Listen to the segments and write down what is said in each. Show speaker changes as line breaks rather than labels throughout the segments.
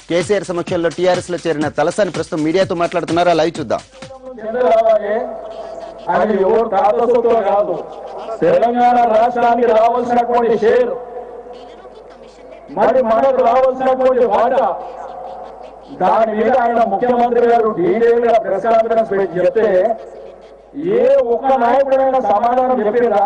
కేసీఆర్ సమక్షంలో టీఆర్ఎస్ లో చేరిన తలసాని ప్రస్తుతం మీడియాతో మాట్లాడుతున్నారు ఆ లైవ్ చూద్దాం
రావాలి అది ఎవరు తాతసొత్తులు కాదు తెలంగాణ రాష్ట్రానికి రావాల్సినటువంటి షేర్ మరి మనకు రావాల్సినటువంటి వాటా దాని మీద ఆయన ముఖ్యమంత్రి గారు డీటెయిల్గా ప్రెస్ కాన్ఫరెన్స్ పెట్టి చెప్తే ఏ ఒక్క నాయకుడైనా సమాధానం చెప్పిరా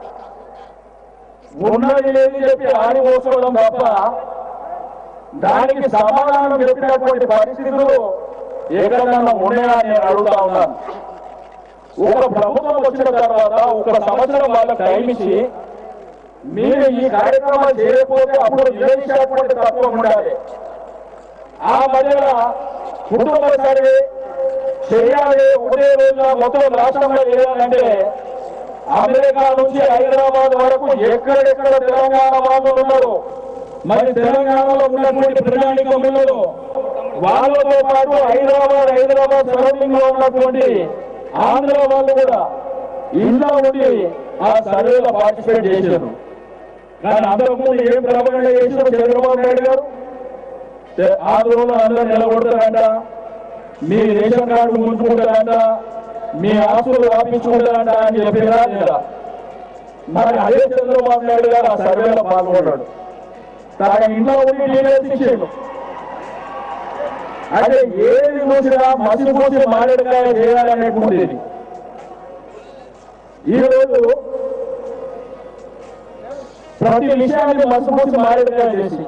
ఉన్నది లేని చెప్పి ఆడిపోసుకోవడం తప్ప దానికి సమాధానం చెప్పినటువంటి పరిస్థితులు ఎక్కడన్నా ఉన్నాయా అని నేను అడుగుతా ఉన్నాను ఒక ప్రభుత్వం వచ్చిన తర్వాత ఒక సంవత్సరం వాళ్ళకి టైం ఇచ్చి మీరు ఈ కార్యక్రమాలు చేయకపోతే అప్పుడు నిలదీసేటువంటి తత్వం ఉండాలి ఆ మధ్యన కుటుంబ సర్వే చేయాలి ఒకటే రోజున మొత్తం రాష్ట్రంలో చేయాలంటే అమెరికా నుంచి హైదరాబాద్ వరకు ఎక్కడెక్కడ తెలంగాణ వాళ్ళు ఉన్నారు మరి తెలంగాణలో ఉన్నటువంటి ప్రజానికం ఉన్నారు వాళ్ళతో పాటు హైదరాబాద్ హైదరాబాద్ సరౌండింగ్ లో ఉన్నటువంటి ఆంధ్ర వాళ్ళు కూడా ఇంట్లో ఉండి ఆ సర్వేలో పార్టిసిపేట్ చేశారు కానీ అంతకుముందు ఏం ప్రబలంగా చేశారు చంద్రబాబు నాయుడు గారు తె- ఆంధ్రలో అందరూ నిలబడతారంట మీ రేషన్ కార్డు ముంచుకుంటారంట మీ ఆస్తులు వ్యాపించుకుంటారంట అని చెప్పినా లేదా మరి అదే చంద్రబాబు నాయుడు గారు ఆ సర్వేలో పాల్గొన్నాడు తన ఇంట్లో ఉండి డీటెయిల్స్ ఇచ్చిండు అంటే ఏది చూసినా మసిపూసి మారేడుకాయ చేయాలనేటువంటిది ఈ రోజు ప్రతి విషయాన్ని మసిపూసి మారేడుకాయ చేసి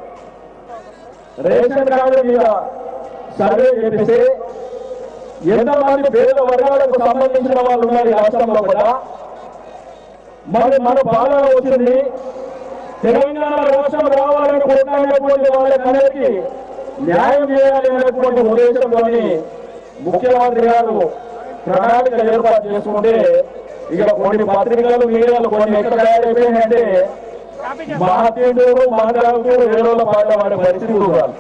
రేషన్ కార్డు మీద సర్వే చేపిస్తే ఎంతమంది పేద వర్గాలకు సంబంధించిన వాళ్ళు ఉన్నారు ఈ రాష్ట్రంలో కూడా మరి మన పాలన వచ్చింది తెలంగాణ రాష్ట్రం రావాలని కోరుకునేటువంటి వాళ్ళకందరికీ న్యాయం చేయాలి అనేటువంటి ఉద్దేశంతో ముఖ్యమంత్రి గారు ప్రణాళిక ఏర్పాటు చేసుకుంటే ఇక కొన్ని పత్రికలు మీడియాలు కొన్ని ఎక్కడ తయారైపోయినాయంటే మాట్లాడు మాట్లాడుతూ వేరే పాట వాడే పరిస్థితి చూడాలి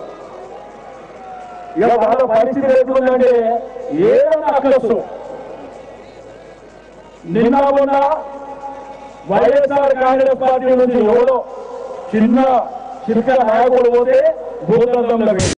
ఇక వాళ్ళ పరిస్థితి ఎట్లుందంటే ఏదన్నా అక్కడొచ్చు నిన్న మొన్న వైఎస్ఆర్ కాంగ్రెస్ పార్టీ నుంచి ఎవడో చిన్న చిన్న నాయకుడు పోతే భూతంలో